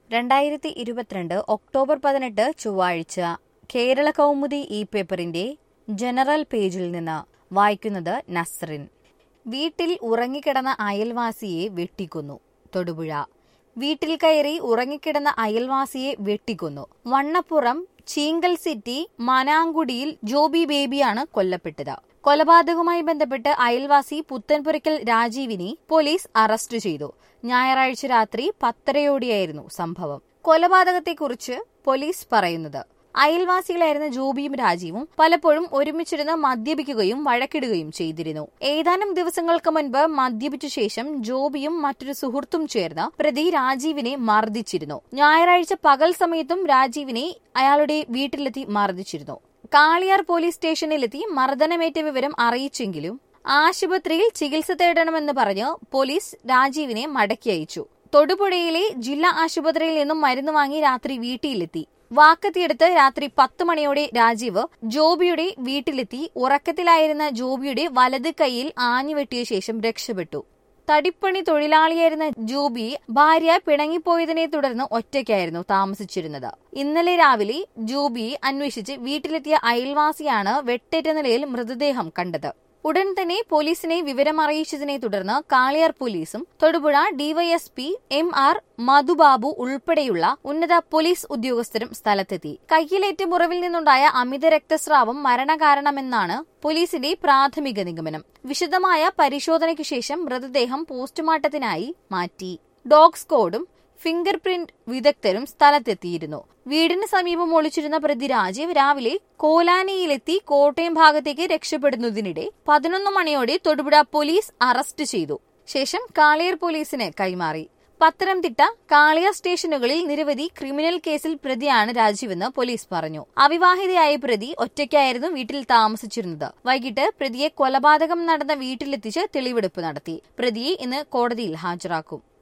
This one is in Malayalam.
രണ്ടായിരത്തി ഇരുപത്തിരണ്ട് ഒക്ടോബർ പതിനെട്ട് ചൊവ്വാഴ്ച കേരള കൗമുദി ഇ പേപ്പറിന്റെ ജനറൽ പേജിൽ നിന്ന് വായിക്കുന്നത് നസ്റിൻ വീട്ടിൽ ഉറങ്ങിക്കിടന്ന അയൽവാസിയെ വെട്ടിക്കൊന്നു തൊടുപുഴ വീട്ടിൽ കയറി ഉറങ്ങിക്കിടന്ന അയൽവാസിയെ വെട്ടിക്കൊന്നു വണ്ണപ്പുറം ചീങ്കൽ സിറ്റി മനാങ്കുടിയിൽ ജോബി ബേബിയാണ് കൊല്ലപ്പെട്ടത് കൊലപാതകവുമായി ബന്ധപ്പെട്ട് അയൽവാസി പുത്തൻപുരയ്ക്കൽ രാജീവിനെ പോലീസ് അറസ്റ്റ് ചെയ്തു ഞായറാഴ്ച രാത്രി പത്തരയോടെയായിരുന്നു സംഭവം കൊലപാതകത്തെക്കുറിച്ച് പോലീസ് പറയുന്നത് അയൽവാസികളായിരുന്ന ജോബിയും രാജീവും പലപ്പോഴും ഒരുമിച്ചിരുന്ന് മദ്യപിക്കുകയും വഴക്കിടുകയും ചെയ്തിരുന്നു ഏതാനും ദിവസങ്ങൾക്ക് മുൻപ് മദ്യപിച്ച ശേഷം ജോബിയും മറ്റൊരു സുഹൃത്തും ചേർന്ന് പ്രതി രാജീവിനെ മർദ്ദിച്ചിരുന്നു ഞായറാഴ്ച പകൽ സമയത്തും രാജീവിനെ അയാളുടെ വീട്ടിലെത്തി മർദ്ദിച്ചിരുന്നു കാളിയാർ പോലീസ് സ്റ്റേഷനിലെത്തി മർദ്ദനമേറ്റ വിവരം അറിയിച്ചെങ്കിലും ആശുപത്രിയിൽ ചികിത്സ തേടണമെന്ന് പറഞ്ഞ് പോലീസ് രാജീവിനെ മടക്കി അയച്ചു തൊടുപുഴയിലെ ജില്ലാ ആശുപത്രിയിൽ നിന്നും മരുന്ന് വാങ്ങി രാത്രി വീട്ടിലെത്തി വാക്കത്തിയെടുത്ത് രാത്രി പത്ത് മണിയോടെ രാജീവ് ജോബിയുടെ വീട്ടിലെത്തി ഉറക്കത്തിലായിരുന്ന ജോബിയുടെ വലത് കൈയിൽ ആഞ്ഞുവെട്ടിയ ശേഷം രക്ഷപ്പെട്ടു തടിപ്പണി തൊഴിലാളിയായിരുന്ന ജോബി ഭാര്യ പിണങ്ങിപ്പോയതിനെ തുടർന്ന് ഒറ്റയ്ക്കായിരുന്നു താമസിച്ചിരുന്നത് ഇന്നലെ രാവിലെ ജോബിയെ അന്വേഷിച്ച് വീട്ടിലെത്തിയ അയൽവാസിയാണ് വെട്ടേറ്റ നിലയിൽ മൃതദേഹം കണ്ടത് ഉടൻ തന്നെ പോലീസിനെ വിവരമറിയിച്ചതിനെ തുടർന്ന് കാളിയാർ പോലീസും Thodupuzha DYSP M R Madhubabu ഉൾപ്പെടെയുള്ള ഉന്നത പോലീസ് ഉദ്യോഗസ്ഥരും സ്ഥലത്തെത്തി കയ്യിലേറ്റ മുറിവിൽ നിന്നുണ്ടായ അമിത രക്തസ്രാവം മരണകാരണമെന്നാണ് പോലീസിന്റെ പ്രാഥമിക നിഗമനം വിശദമായ പരിശോധനയ്ക്ക് ശേഷം മൃതദേഹം പോസ്റ്റ്മോർട്ടത്തിനായി മാറ്റി ഡോഗ് സ്ക്വാഡും ഫിംഗർ പ്രിന്റ് വിദഗ്ധരും സ്ഥലത്തെത്തിയിരുന്നു വീടിന് സമീപം ഒളിച്ചിരുന്ന പ്രതി രാജീവ് രാവിലെ കോലാനിയിലെത്തി കോട്ടയം ഭാഗത്തേക്ക് രക്ഷപ്പെടുന്നതിനിടെ പതിനൊന്ന് മണിയോടെ തൊടുപുഴ പോലീസ് അറസ്റ്റ് ചെയ്തു ശേഷം കാളിയർ പോലീസിന് കൈമാറി പത്തനംതിട്ട കാളിയാർ സ്റ്റേഷനുകളിൽ നിരവധി ക്രിമിനൽ കേസിൽ പ്രതിയാണ് രാജീവെന്ന് പോലീസ് പറഞ്ഞു അവിവാഹിതയായ പ്രതി ഒറ്റയ്ക്കായിരുന്നു വീട്ടിൽ താമസിച്ചിരുന്നത് വൈകിട്ട് പ്രതിയെ കൊലപാതകം നടന്ന വീട്ടിലെത്തിച്ച് തെളിവെടുപ്പ് നടത്തി പ്രതിയെ ഇന്ന് കോടതിയിൽ ഹാജരാക്കും